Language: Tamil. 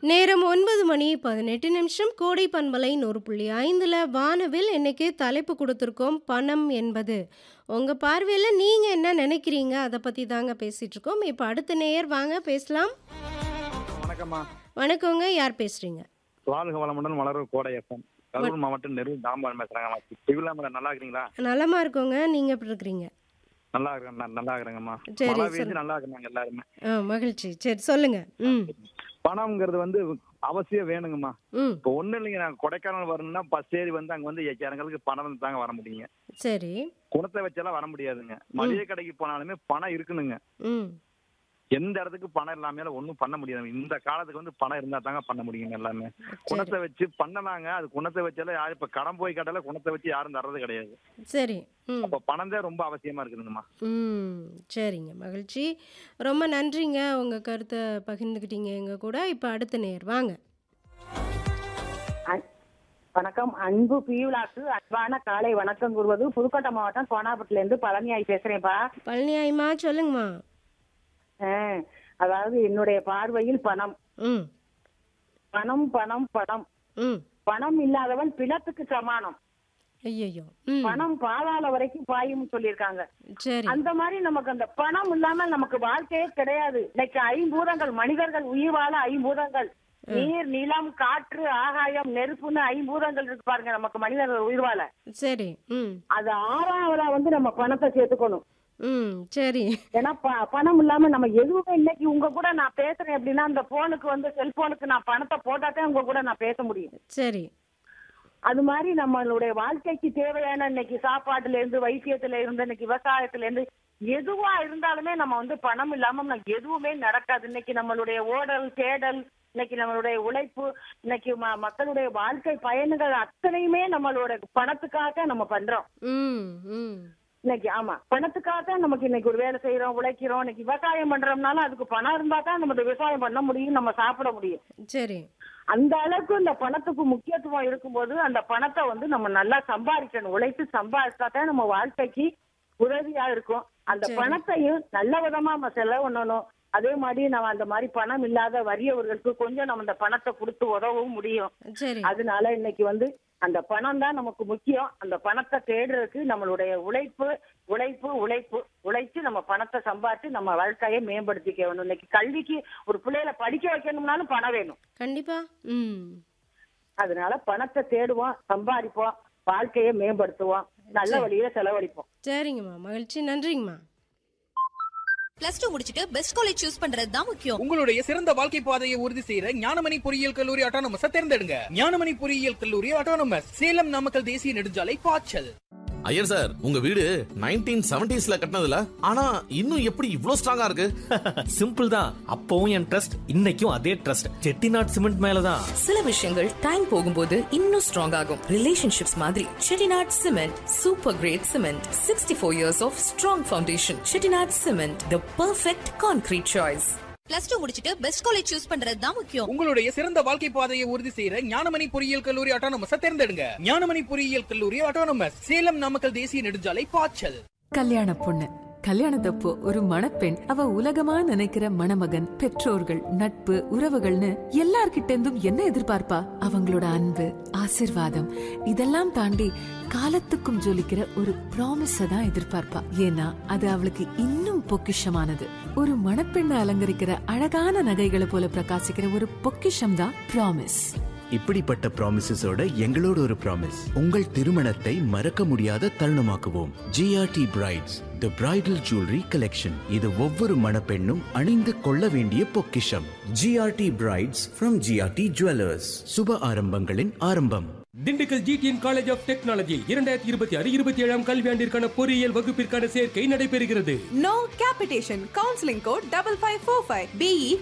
நேரம் ஒன்பது மணி பதினெட்டு நிமிஷம் கோடை பண்பலை நூறு புள்ளி ஐந்தில் வானவில் இன்னைக்கு தலைப்பு கொடுத்துருக்கோம் பணம் என்பது உங்கள் பார்வையில் நீங்கள் என்ன நினைக்கிறீங்க அதை பற்றி தாங்க பேசிகிட்டு இருக்கோம் இப்போ அடுத்த நேயர் வாங்க பேசலாம் வணக்கம்மா வணக்கங்க யார் பேசுகிறீங்க வாழ்க வளமுடன் வளரும் கோடை எஃப்எம் கரூர் மாவட்டம் நெருள் தாம்பான் பேசுறாங்கம்மா டிவில மேடம் நல்லா இருக்கிறீங்களா நலமா இருக்கோங்க நீங்கள் எப்படி இருக்கிறீங்க நல்லா இருக்கிறேன் ந- நல்லா இருக்கிறேங்கம்மா சரி, மழை சொல்லு. பெய்ஞ்சு நல்லா இருக்கிறாங்க எல்லாருமே ஆ மகிழ்ச்சி சரி சொல்லுங்க ம் பணம்ங்கிறது வந்து அவசியம் வேணுங்கம்மா ம் இப்போ ஒண்ணும் இல்லைங்க நான் கொடைக்கானல் வரணும்னா பஸ் ஏறி வந்து அங்க வந்து இறங்களுக்கு பணம் வந்து தாங்க வர முடியுங்க சரி குணத்தை வச்செல்லாம் வர முடியாதுங்க மளிகை கடைக்கு போனாலுமே பணம் இருக்கணுங்க ம் எந்த இடத்துக்கு பணம் இல்லாம ஒன்றும் பண்ண முடியாது இந்த காலத்துக்கு வந்து பணம் இருந்தா தாங்க பண்ண முடியுங்க எல்லாமே சரி குணத்தை வச்சு பண்ணலாங்க அது குணத்தை வச்சாலும் யாரும் இப்ப கடன் போய் கட்டல குணத்தை வச்சு யாரும் தர்றது கிடையாது சரி ம் அப்ப பணம் தான் ரொம்ப அவசியமா இருக்குதுங்கம்மா ம் சரிங்க மகிழ்ச்சி ரொம்ப நன்றிங்க உங்கள் கருத்தை பகிர்ந்துக்கிட்டீங்க எங்கள் கூட இப்போ அடுத்த நேர் வாங்க அன்- வணக்கம் அன்பு பியூலாக்கு அன்பான காலை வணக்கம் கூறுவது புதுக்கோட்டை மாவட்டம் கோனாபுரத்துல இருந்து பழனியாய் பேசுறேன்ப்பா பழனியாய்மா சொல்லுங்கம்மா ஆ, அதாவது என்னுடைய பார்வையில் பணம் ம் பணம் பணம் பணம் ம் பணம் இல்லாதவன் பிணத்துக்கு சமானம் ஐயோ ம் பணம் பாதாள வரைக்கும் பாயும் சொல்லியிருக்காங்க சரி அந்த மாதிரி நமக்கு அந்த பணம் இல்லாம நமக்கு வாழ்க்கையே கிடையாது இன்னைக்கு ஐம்பூதங்கள் மனிதர்கள் உயிர் வாழ ஐம்பூதங்கள் நீர் நிலம் காற்று ஆகாயம் நெருப்புன்னு ஐம்பூதங்கள் இருக்கு பாருங்க நமக்கு மனிதர்கள் உயிர் வாழ சரி ம் அது ஆறாவதா வந்து நம்ம பணத்தை சேர்த்துக்கணும் ம் சரி ஏன்னா ப- பணம் இல்லாம நம்ம எதுவுமே இன்னைக்கு உங்க கூட நான் பேசுறேன் அப்படின்னா அந்த போனுக்கு வந்து செல்போனுக்கு நான் பணத்தை போட்டாதான் உங்க கூட நான் பேச முடியும் சரி அது மாதிரி நம்மளுடைய வாழ்க்கைக்கு தேவையான இன்னைக்கு சாப்பாட்டுல இருந்து வைத்தியத்துல இருந்து இன்னைக்கு விவசாயத்துல இருந்து எதுவா இருந்தாலுமே நம்ம வந்து பணம் இல்லாம நமக்கு எதுவுமே நடக்காது இன்னைக்கு நம்மளுடைய ஓடல் தேடல் இன்னைக்கு நம்மளுடைய உழைப்பு இன்னைக்கு ம- மக்களுடைய வாழ்க்கை பயணங்கள் அத்தனையுமே நம்மளோட பணத்துக்காக நம்ம பண்றோம் ம் ம் இன்னைக்கு ஆமா பணத்துக்காக தான் நமக்கு இன்னைக்கு ஒரு வேலை செய்யறோம் உழைக்கிறோம் இன்னைக்கு விவசாயம் பண்றோம்னாலும் அதுக்கு பணம் இருந்தா தான் நம்ம இந்த விவசாயம் பண்ண முடியும் நம்ம சாப்பிட முடியும் சரி அந்த அளவுக்கு இந்த பணத்துக்கு முக்கியத்துவம் இருக்கும்போது அந்த பணத்தை வந்து நம்ம நல்லா சம்பாதிக்கணும் உழைத்து சம்பாதிச்சா தான் நம்ம வாழ்க்கைக்கு உதவியா இருக்கும் அந்த சரி. பணத்தையும் நல்ல விதமா நம்ம செலவு பண்ணணும் அதே மாதிரி நம்ம அந்த மாதிரி பணம் இல்லாத வறியவர்களுக்கு கொஞ்சம் நம்ம அந்த பணத்தை கொடுத்து உதவவும் முடியும் சரி அதனால இன்னைக்கு வந்து அந்த பணம் தான் நமக்கு முக்கியம் அந்த பணத்தை தேடுறதுக்கு நம்மளுடைய உழைப்பு உழைப்பு உழைப்பு உழைச்சு நம்ம பணத்தை சம்பாதிச்சு நம்ம வாழ்க்கையை மேம்படுத்திக்க வேணும் இன்னைக்கு கல்விக்கு ஒரு பிள்ளைகளை படிக்க வைக்கணும்னாலும் பணம் வேணும் கண்டிப்பா ம் அதனால பணத்தை தேடுவோம் சம்பாதிப்போம் வாழ்க்கையை மேம்படுத்துவோம் நல்ல சரி. வழியில செலவழிப்போம் சரிங்கம்மா மகிழ்ச்சி நன்றிங்கம்மா பிளஸ் டூ முடிச்சிட்டு பெஸ்ட் காலேஜ் சூஸ் பண்றது தான் முக்கியம் உங்களுடைய சிறந்த வாழ்க்கை பாதையை உறுதி செய்யற ஞானமணி பொறியியல் கல்லூரி ஆட்டோனமஸ தேர்ந்தெடுங்க ஞானமணி பொறியியல் கல்லூரி ஆட்டோனமஸ் சேலம் நாமக்கல் தேசிய நெடுஞ்சாலை பாய்ச்சல் ஐயர் சார் உங்க வீடு நைன்டீன் செவன்டிஸ்ல கட்டினதுல ஆனா இன்னும் எப்படி இவ்ளோ ஸ்ட்ராங்கா இருக்கு சிம்பிள் தான் அப்பவும் என் ட்ரஸ்ட் இன்னைக்கும் அதே ட்ரஸ்ட் செட்டிநாட் சிமெண்ட் மேலதான் சில விஷயங்கள் டைம் போகும்போது இன்னும் ஸ்ட்ராங் ஆகும் ரிலேஷன்ஷிப்ஸ் மாதிரி Chettinad cement super great cement sixty four years of strong foundation Chettinad cement the perfect concrete choice plus two முடிச்சிட்டு பெஸ்ட் காலேஜ் சூஸ் பண்றது தான் முக்கியம் உங்களுடைய சிறந்த வாழ்க்கை பாதையை உறுதி செய்யற ஞானமணி பொறியியல் கல்லூரி ஆட்டோனமஸ தேர்ந்தெடுங்க ஞானமணி பொறியியல் கல்லூரி ஆட்டோனமஸ் சேலம் நாமக்கல் தேசிய நெடுஞ்சாலை பாய்ச்சல் கல்யாண பொண்ணு கல்யாணத்தப்போ ஒரு மணப்பெண் அவ உலகமா நினைக்கிற மணமகன் பெற்றோர்கள் நட்பு உறவுகள்னு எல்லார்கிட்ட இருந்தும் என்ன எதிர்பார்ப்பா அவங்களோட அன்பு ஆசிர்வாதம் இதெல்லாம் தாண்டி காலத்துக்கும் ஜொலிக்கிற ஒரு ப்ராமிஸ தான் எதிர்பார்ப்பா ஏன்னா அது அவளுக்கு இன்னும் பொக்கிஷமானது ஒரு மணப்பெண்ணை அலங்கரிக்கிற அழகான நகைகளை போல பிரகாசிக்கிற ஒரு பொக்கிஷம் தான் ப்ராமிஸ் இப்படிப்பட்ட ப்ராமிசஸோட எங்களோட ஒரு ப்ராமிஸ் உங்கள் திருமணத்தை மறக்க முடியாத தருணமாக்குவோம் GRT brides the bridal jewellery collection இது ஒவ்வொரு மணப்பெண்ணும் அணிந்து கொள்ள வேண்டிய பொக்கிஷம் GRT brides from GRT jewellers சுப ஆரம்பங்களின் ஆரம்பம் Dindigul GTN college of technology இரண்டாயிரத்தி இருபத்தி ஆறு இருபத்தி ஏழாம் கல்வியாண்டிற்கான பொறியியல் வகுப்பிற்கான சேர்க்கை நடைபெறுகிறது no capitation counselling code double five four five BE